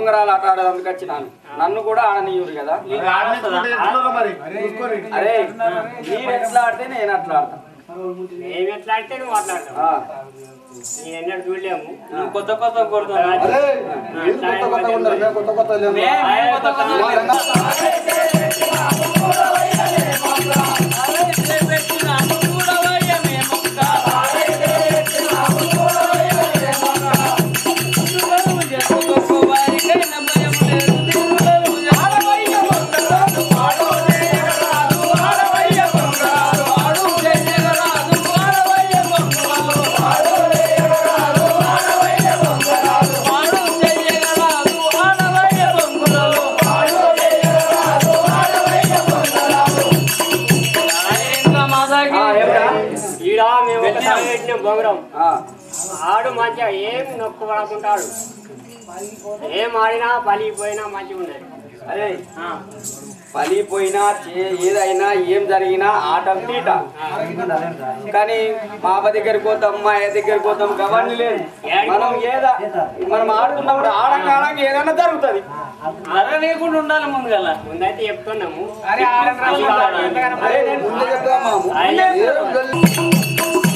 ఉంగరాలు ఆట ఆడడానికి వచ్చినాను నన్ను కూడా ఆడనీయుడు కదా అరే మీరు ఎట్లా ఆడితే నేను అట్లా ఆడతా మేము ఎట్లా అంటే నువ్వు మాట్లాడతావు ఆ, నేను ఎన్నడూ చూడలేము నువ్వు కొత్త కొత్త కొడుతున్నావు అరే మీరు కొత్త కొత్త ఉన్నారు మేము కొత్త కొత్త లేము మేము కొత్త కొత్త ఆ, ఏమిటా? ఈడ మేము ఒకసారి పెట్టినాం బొంగరం ఆ, ఆడు మంచిగా ఏం నొక్కు పడకుంటాడు ఏం ఆడినా పలిగిపోయినా మంచిగా ఉండదు అరే పలిపోయినా చే- ఏదైనా ఏం జరిగినా ఆట తీట కానీ మా అవ్వ దగ్గరికి పోతాం మా అయ్య దగ్గరికి పోతాం గవర్నీ లేదు మనం ఏదా మనం ఆడుతున్నప్పుడు ఆడంగా ఆడంగా ఏదైనా జరుగుతుంది అరవేయకుండా ఉండాలి ముందుగల ముందైతే చెప్తున్నాము అరే అరే నేను ముందే చెప్తా మాము ఆయన ఏం గల్లి-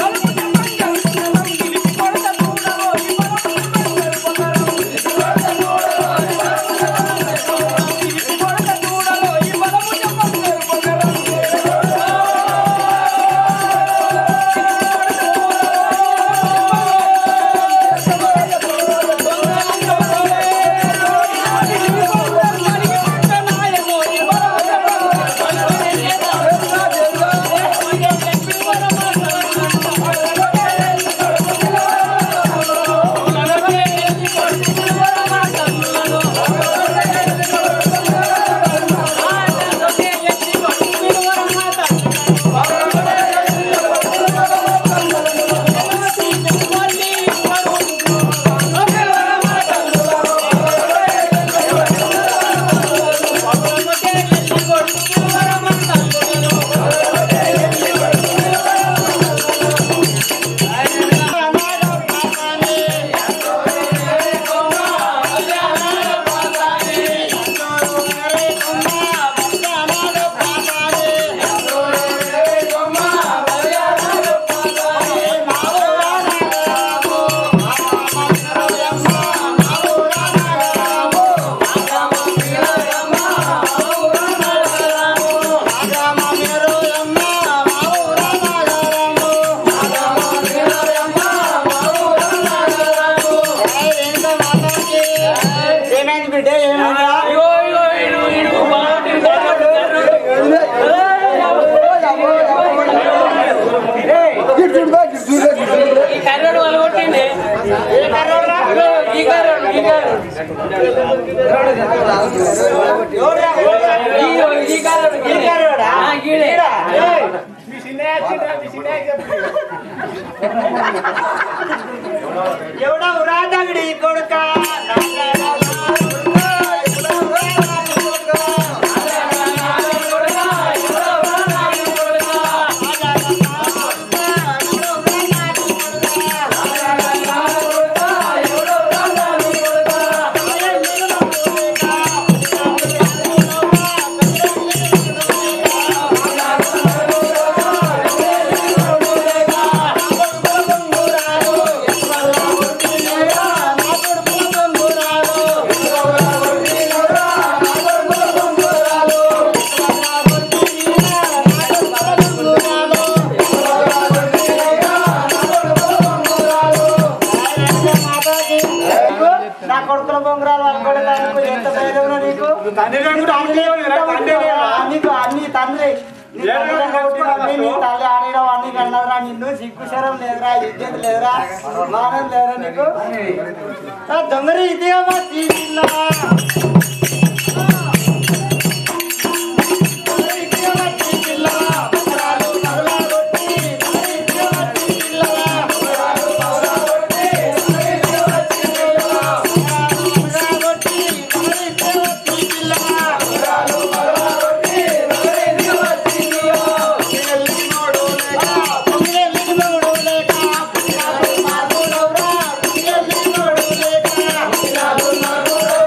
గిట్ చూడు బా, గిట్ చూడు, గిట్ చూడు. ఈ కర్రోడు వాళ్ళు కొట్టింది ఈ కర్రోడు ఈ కర్రోడు ఈ కర్రోడు ఈ కర్రోడు ఆ, గీడే. నా కొడుకుల బొంగరాలు అనుకోవడానికి ఎంత ధైర్యం నీకు నీకు అన్ని తండ్రి నీ తల్లిదండ్రులు కొట్టినప్పుడు నీ తల్లి ఆడడం అన్ని కన్నదరా నిన్ను సిగ్గు శరం లేదురా ఇజ్జత్ లేదురా మానం లేదురా నీకు ఆ దొంగరి ఇదే మా తీసిల్లా. ఇదే మా తీసిల్లా. బొంగరాలు పగలగొట్టి, ఇదే మా తీసిల్లా. లేక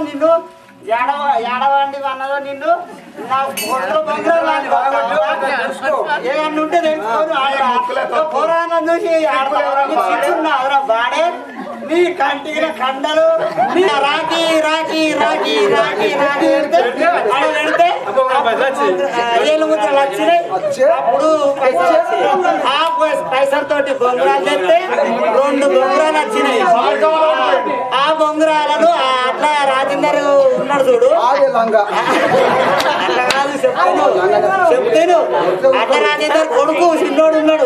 నిన్ను ఏడవ ఏడవండి అన్నదో నిన్ను నా ఒంట్లో బంగారం లాంటి వాడు. ఏదన్నా ఉంటే తెలుసుకొని ఆడరా. పురాణం చూసి ఆడతావరా? నీకు సిగ్గున్నా అవరా బాడే నీ కంటికి కండలు నీ రాకి రాకి రాకి రాకి రాకి పెడితే ఆడ పెడితే ఏళ్ళు ముద్రలు వచ్చినాయి అప్పుడు పైసలు వచ్చినాయి. ఆ పైస- పైసలతోటి బొంగరాలు తెస్తే రెండు బొంగరాలు వచ్చినాయి ఆ బొంగరాలను ఆ అట్లా రాజేందర్ ఉన్నాడు చూడు ఆగే లంగా అట్లా కాదు చెప్తాను చెప్తాను అట్లా రాజేందర్ కొడుకు చిన్నోడు ఉన్నాడు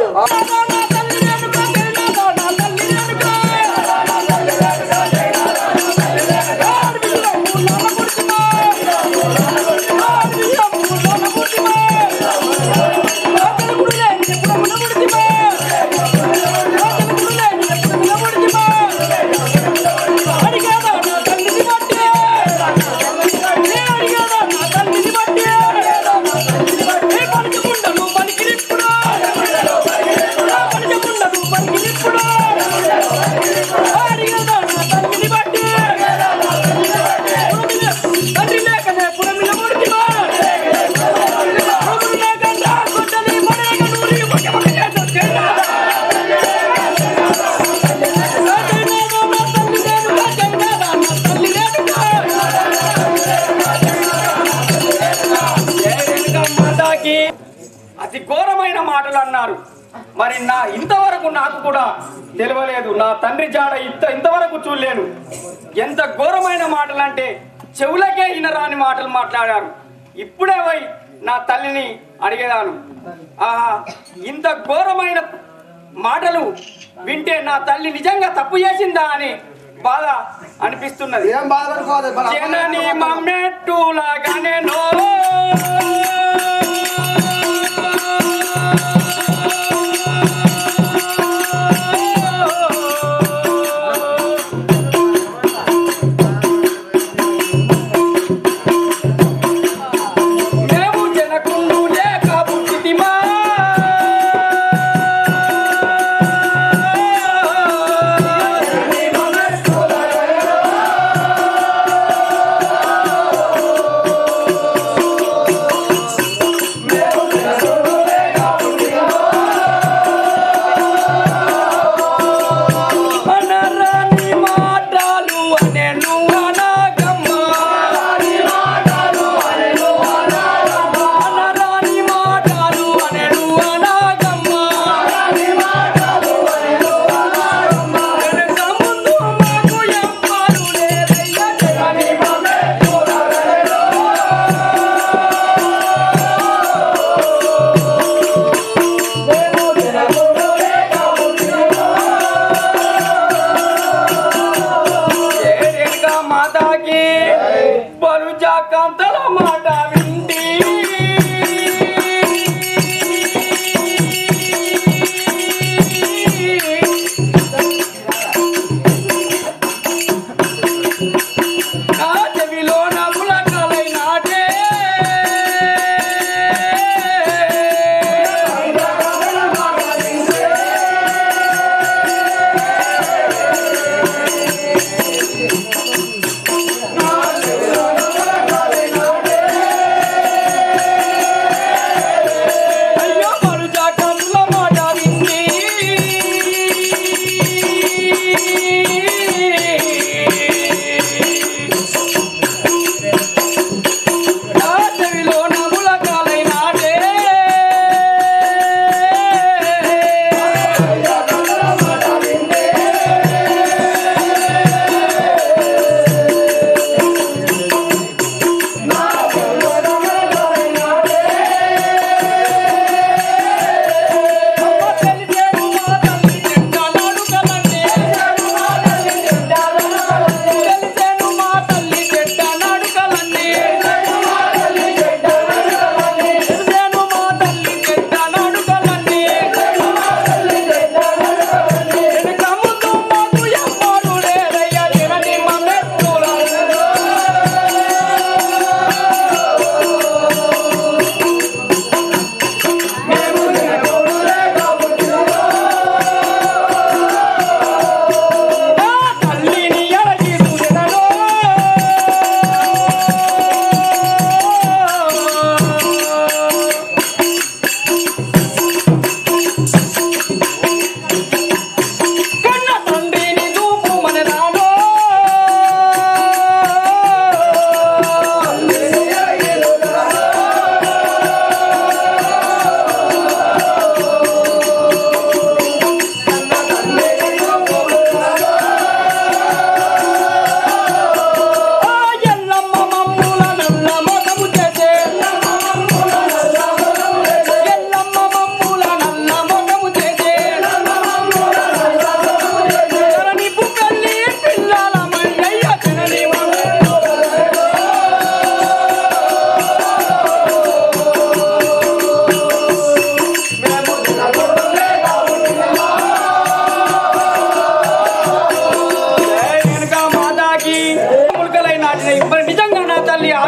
మాతాకి అతి ఘోరమైన మాటలు అన్నారు మరి నా ఇంతవరకు నాకు కూడా తెలియలేదు నా తండ్రి జాడ ఇంత ఇంతవరకు చూడలేను ఎంత ఘోరమైన మాటలు అంటే చెవులకే వినరాని మాటలు మాట్లాడారు ఇప్పుడే పోయి నా తల్లిని అడిగేదాను ఆహా ఇంత ఘోరమైన మాటలు వింటే నా తల్లి నిజంగా తప్పు చేసిందా అని బాధ అనిపిస్తున్నది ఏం బాధపడుకోవాలి మన జనని మమ్మెట్టులాగానే నో మేము జనకుండు లేక పుట్టితిమా అనరాని మాటలు అనెను అనగమ్మ అనరాని మాటలు అనెను అనగమ్మ వెనక ముందు మాకు ఎవ్వరు లేరయ్య జగని రేణుకా మాతాకి బలుజా కాంతల మాట వింటి నా చెవిలో నవ్వుల కలై నాటే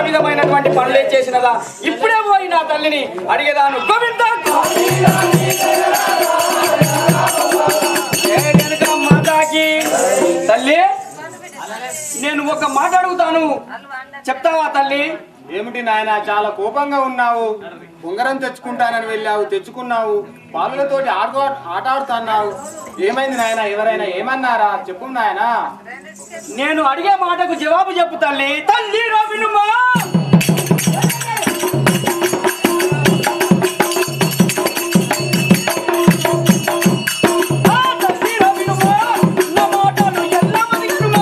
విధమైనటువంటి పనులే చేసినదా ఇప్పుడే పోయి నా తల్లిని అడిగేదాను గోవింద ఏ కనుక మాతాకి తల్లి నేను ఒక మాట అడుగుతాను చెప్తావా తల్లి ఏమిటి నాయన చాలా కోపంగా ఉన్నావు ఉంగరం తెచ్చుకుంటానని వెళ్ళావు తెచ్చుకున్నావు పాలులతోటి ఆడుకో ఆట ఆడుతున్నావు ఏమైంది నాయన ఎవరైనా ఏమన్నారా చెప్పు నాయన నేను అడిగే మాటకు జవాబు చెప్పు తల్లి తల్లి రవినుమా ఆ తల్లి రవినుమా, నా మాటలు ఎల్లవది వినుమా.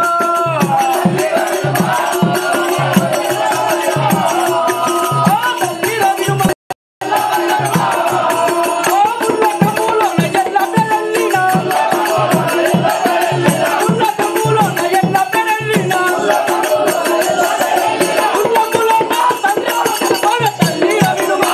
ఆ తల్లి రవినుమా, ఆ ముల్లకములోన ఎల్ల బెరల్లినా. ఉన్నతములోన ఎల్ల బెరల్లినా. ఉన్నతములోన తండ్రి వలన తల్లి రవినుమా.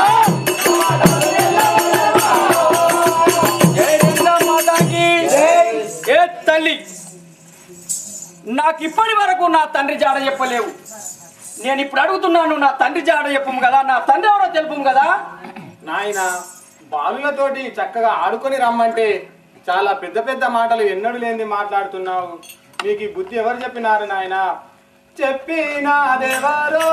జై లింగా మాతాకి ఏ తల్లి నాకు ఇప్పటి వరకు నా తండ్రి జాడ చెప్పలేవు నేను ఇప్పుడు అడుగుతున్నాను నా తండ్రి జాడ చెప్పము కదా నా తండ్రి ఎవరో తెలుపు కదా నాయన బాలులతోటి చక్కగా ఆడుకొని రమ్మంటే చాలా పెద్ద పెద్ద మాటలు ఎన్నడూ లేనిది మాట్లాడుతున్నావు నీకు ఈ బుద్ధి ఎవరు చెప్పినారు నాయన చెప్పినాదెవరో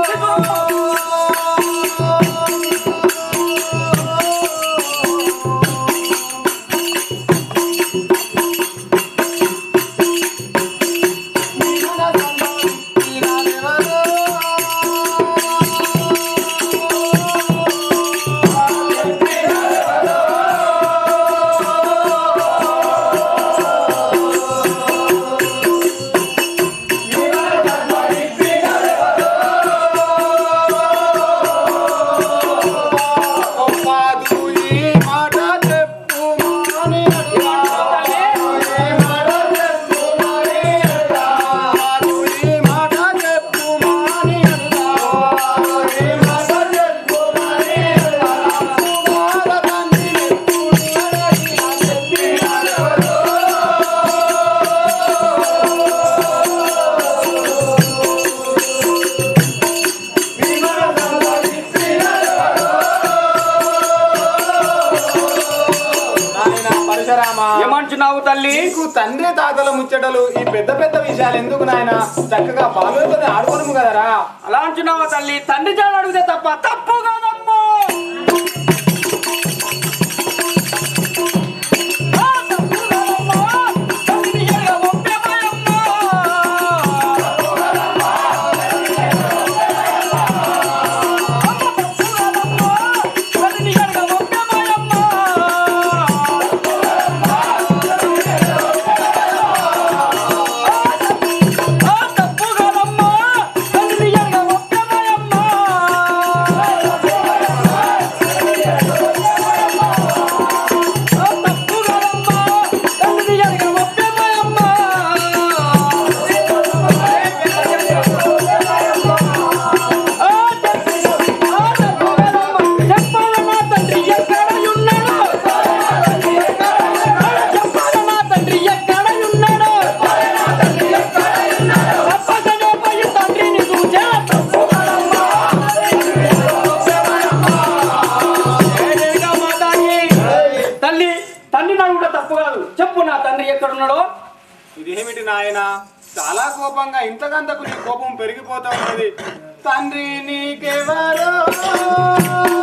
మాధు ఈ మాట చెప్పు మాని మాధు ఈ మాట చెప్పు మాని నాయన పరశురామా ఏమంటున్నావు తల్లి నీకు తండ్రి తాతల ముచ్చటలు ఈ పెద్ద పెద్ద విషయాలు ఎందుకు నాయన చక్కగా బాలులతో ఆడుకోను కదరా అలా అంటున్నావా తల్లి తండ్రి జాడ అడిగితే తప్ప తప్పు కాదమ్మో ఆ, తప్పు కాదమ్మా. తండ్రి ఎరగ ఒప్పేమాయమ్మా. అమ్మ, తప్పు కాదమ్మా. తండ్రి ఎరగ ఒప్పేమాయమ్మా. ఆ తప్పు కాదమ్మా తండ్రి ఎరగ ఒప్పేమాయమ్మా. ఆ తప్పు కాదమ్మా తండ్రి ఎరగ ఒప్పేమాయమ్మా. ఆ తప్పు ఆ తప్పు కాదమ్మా చెప్పాలమ్మా తండ్రి ఎక్కడయున్నాడు చెప్పాలమ్మా తండ్రి ఎక్కడయున్నాడు తప్పకనే పోయి తండ్రిని చూచా తప్పు కాదమ్మా. ఏదేగా మాతాకి. తల్లి తండ్రి నాడు కూడా తప్పు కాదు చెప్పు నా తండ్రి ఎక్కడున్నాడో ఇదేమిటి నాయన చాలా కోపంగా ఇంతకంతకు నీ కోపం పెరిగిపోతా ఉన్నది తండ్రి నీకెవరో